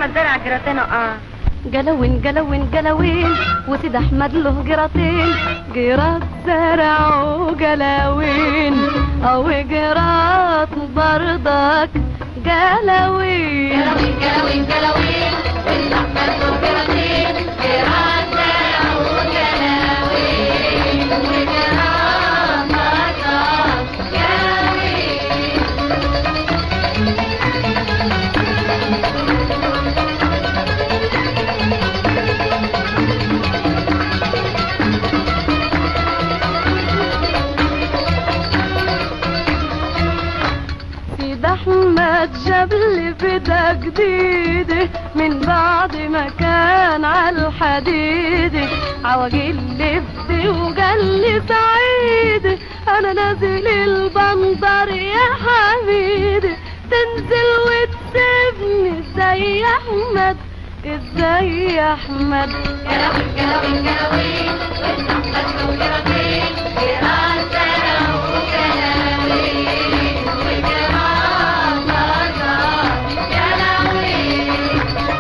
احمد زرع جراتين اه جلوين جلوين جلوين وسيد احمد له جراتين جرات زرع وجلاوين او جرات برضك جلاوين جلوين جلوين جلوين وسيد احمد له جراتين جرات زرع وجلاوين وجرات برضك جلاوين سيد احمد جاب لي بدا جديدة من بعد ما كان على الحديد عواجيل لفت وقال لي سعيد انا نازل البندر يا حبيبي تنزل وتسيبني ازاي يا احمد ازاي يا احمد جلوين جلوين جلوين وسيد احمد له جراتين جرات زرع وجلاوين وجرات برضك جلاوين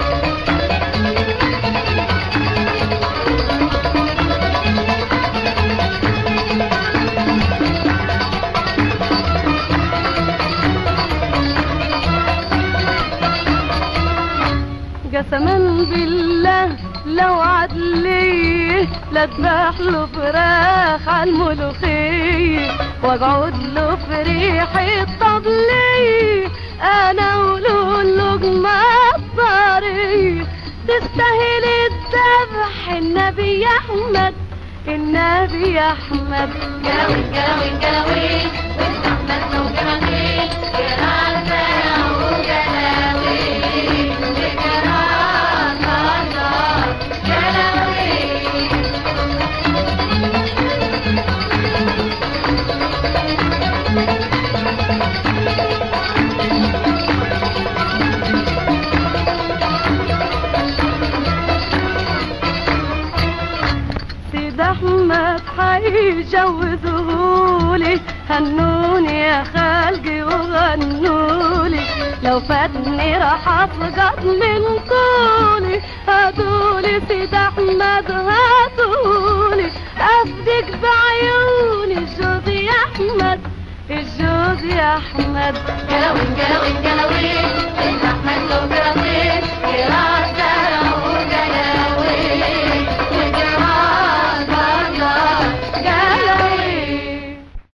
قسما بالله لو عدلي لا اذبح له فراخ على الملوخية واقعد له في ريح الطبلية انا ولو اللقمة الطرية تستاهل الذبح النبي يا احمد النبي يا احمد جلوين جلوين جلوين وسيد احمد له جراتين جرات زرع وجلاوين وجرات برضك جلاوين سيد احمد حيجوزهولي هنوني يا خالقي وغنولي لو فاتني راح اسقط من طولي هاتولي سيد احمد هاتولي افدك بعيوني الجوز يا احمد الجوز يا احمد جلوين جلوين جلوين وسيد احمد له جراتين جرات